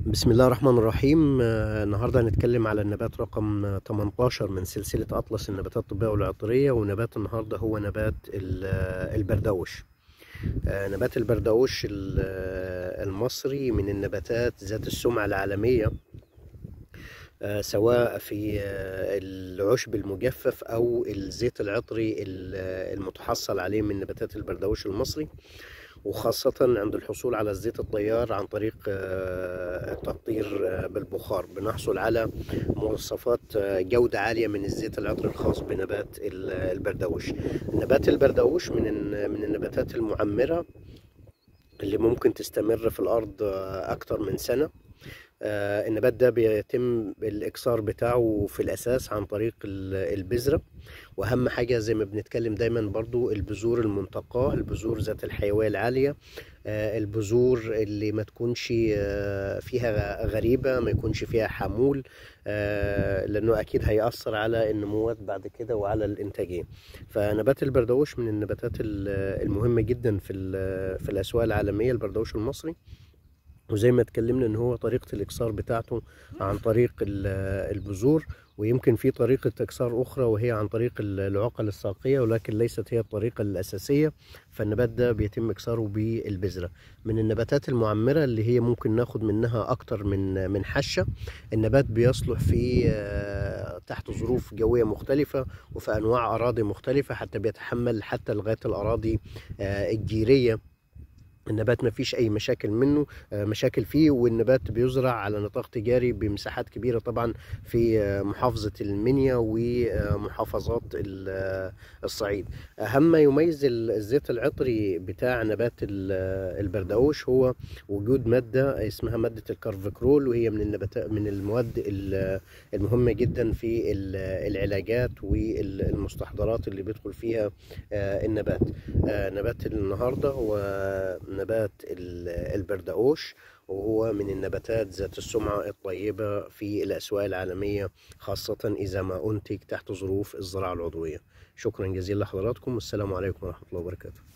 بسم الله الرحمن الرحيم آه، النهارده هنتكلم على النبات رقم 18 من سلسلة أطلس النباتات الطبية والعطرية ونبات النهارده هو نبات ال- آه، البردوش آه، نبات البردوش ال- آه، المصري من النباتات ذات السمعة العالمية آه، سواء في آه، العشب المجفف أو الزيت العطري ال- آه، المتحصل عليه من نباتات البردوش المصري وخاصة عند الحصول على الزيت الطيار عن طريق آه، التقطير آه، بالبخار بنحصل على مواصفات آه، جودة عالية من الزيت العطري الخاص بنبات ال- البردوش نبات البردوش من الن- من النباتات المعمرة اللي ممكن تستمر في الأرض آه، أكتر من سنة آه، النبات ده بيتم الإكسار بتاعه في الأساس عن طريق ال- البذرة وأهم حاجة زي ما بنتكلم دايما برضو البذور المنتقاة البذور ذات الحيوية العالية آه، البذور اللي ما تكونش آه، فيها غريبة ما يكونش فيها حمول آه، لأنه أكيد هيأثر على النموات بعد كده وعلى الإنتاجية فنبات البردوش من النباتات ال- المهمة جدا في ال- في الأسواق العالمية البردوش المصري وزي ما اتكلمنا ان هو طريقة الاكسار بتاعته عن طريق ال- البذور ويمكن في طريقة اكسار اخرى وهي عن طريق ال- العقل الساقية ولكن ليست هي الطريقة الاساسية فالنبات ده بيتم اكساره بالبذرة من النباتات المعمرة اللي هي ممكن ناخد منها اكتر من من حشة النبات بيصلح في آه، تحت ظروف جوية مختلفة وفي انواع اراضي مختلفة حتى بيتحمل حتى لغاية الاراضي آه، الجيرية النبات ما فيش اي مشاكل منه آه، مشاكل فيه والنبات بيزرع على نطاق تجاري بمساحات كبيره طبعا في آه، محافظه المنيا ومحافظات ال- آه، الصعيد اهم ما يميز ال- الزيت العطري بتاع نبات ال- آه، البردقوش هو وجود ماده اسمها ماده الكارفكرول وهي من النباتات من المواد ال- المهمه جدا في ال- العلاجات والمستحضرات اللي بيدخل فيها آه، النبات آه، نبات النهارده هو نبات ال- البردقوش وهو من النباتات ذات السمعة الطيبة في الأسواق العالمية خاصة إذا ما أنتج تحت ظروف الزراعة العضوية شكرا جزيلا لحضراتكم والسلام عليكم ورحمة الله وبركاته